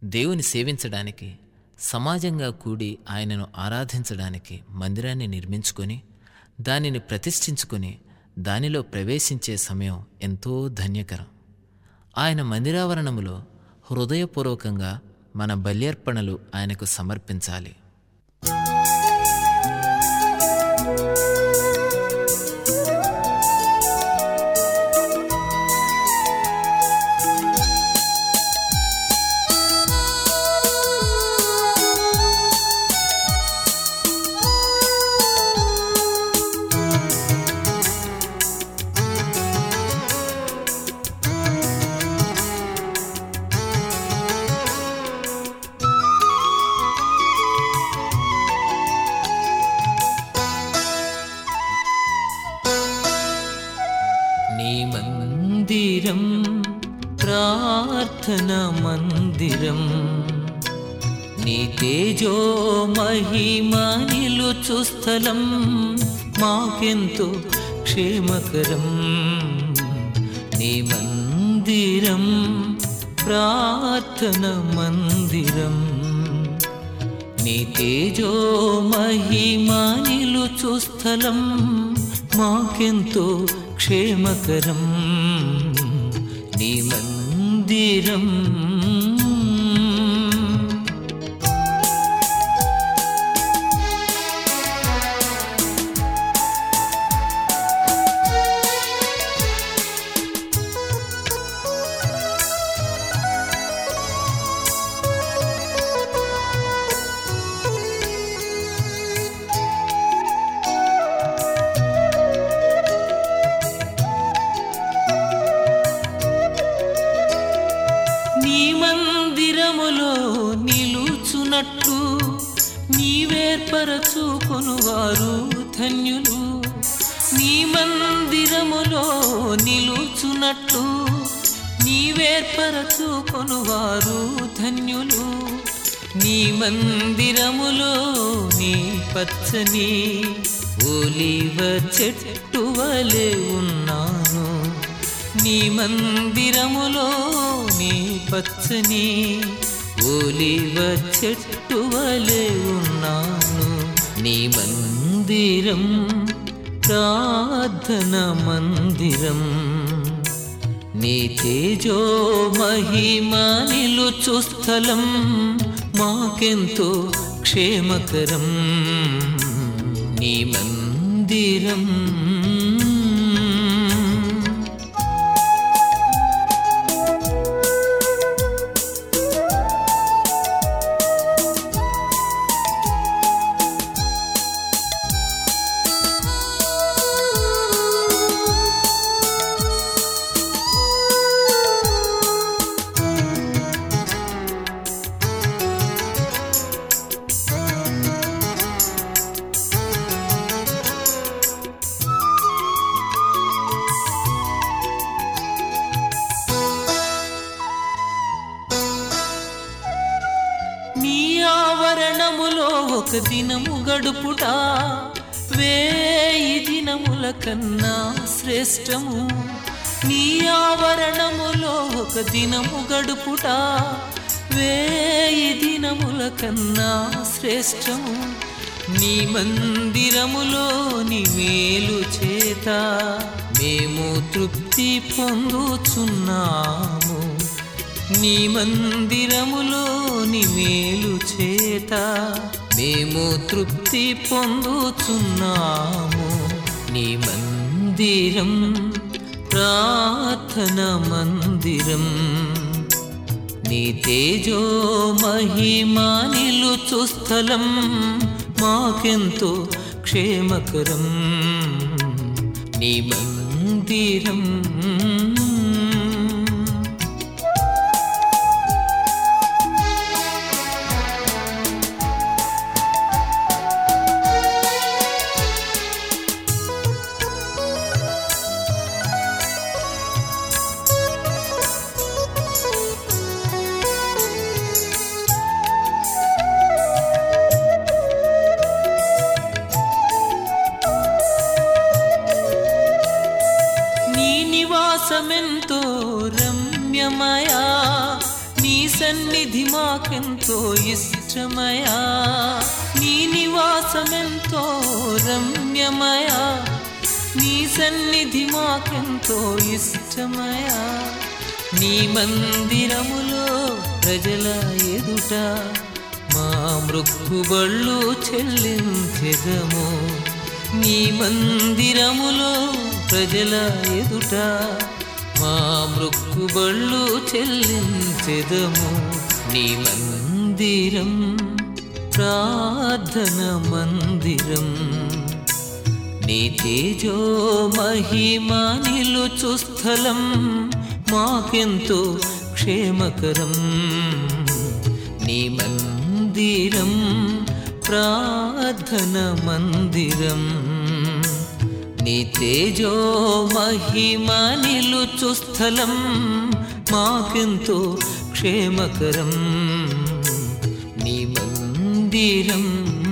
దేవుని సేవించడానికి సమాజంగా కూడి ఆయనను ఆరాధించడానికి మందిరాన్ని నిర్మించుకొని దానిని ప్రతిష్ఠించుకొని దానిలో ప్రవేశించే సమయం ఎంతో ధన్యకరం ఆయన మందిరావరణములో హృదయపూర్వకంగా మన బల్యర్పణలు ఆయనకు సమర్పించాలి నీ మందిరం ప్రార్థన మందిరం నీ తేజో మహిమ నిలుచు స్థలం మాకెంతో క్షేమకరం నీ మందిరం ప్రార్థన మందిరం నీ తేజో మహిమ నిలుచు స్థలం మాకెంతో క్షేమకరం నీ మందిరం నీ మందిరములో నిలుచున్నట్లు నీవేర్పరచుకొనువారు ధన్యులు నీ మందిరములో నిలుచున్నట్లు నీవేర్పరచుకొనువారు ధన్యులు నీ మందిరములో నీ పచ్చని ఒలివ చెట్టు వలె ఉన్నాను నీ మందిరములో నీ పచ్చని ఒలివ చెట్టు వలె ఉన్నాను నీ మందిరం ప్రార్థన మందిరం నీ తేజో మహిమ నిలుచు స్థలం మాకెంతో క్షేమకరం నీ మందిరం నీ ఆవరణములో ఒక దినము గడుపుట వేయి దినముల కన్నా శ్రేష్టము నీ ఆవరణములో ఒక దినము గడుపుట వేయి దినముల కన్నా శ్రేష్టము నీ మందిరములో నీ మేలు చేత మేము తృప్తి పొందుచున్నాము నీ మందిరములో నీ మేలు చేత మేము తృప్తి పొందుచున్నాము నీ మందిరం ప్రార్థన మందిరం నీ తేజో మహిమ నిలుచు స్థలం మాకెంతో క్షేమకరం నీ మందిరం సన్నిధి మాకెంతో ఇష్టమయా నీ నివాసమెంతో రమ్యమయా నీ సన్నిధి మాకెంతో ఇష్టమయా నీ మందిరములో ప్రజల ఎదుట మా మృక్కుబళ్ళు చెల్లించెదము నీ మందిరములో ప్రజల ఎదుట మా మృక్కుబళ్ళు చెల్లించెదము నీ మందిరం ప్రార్థన మందిరం నీ తేజో మహిమా నిలుచు స్థలం మాకెంతో క్షేమకరం నీ మందిరం ప్రార్థన మందిరం నీ తేజో మహిమా నిలుచు స్థలం మాకెంతో క్షేమకరం నీ మందిరం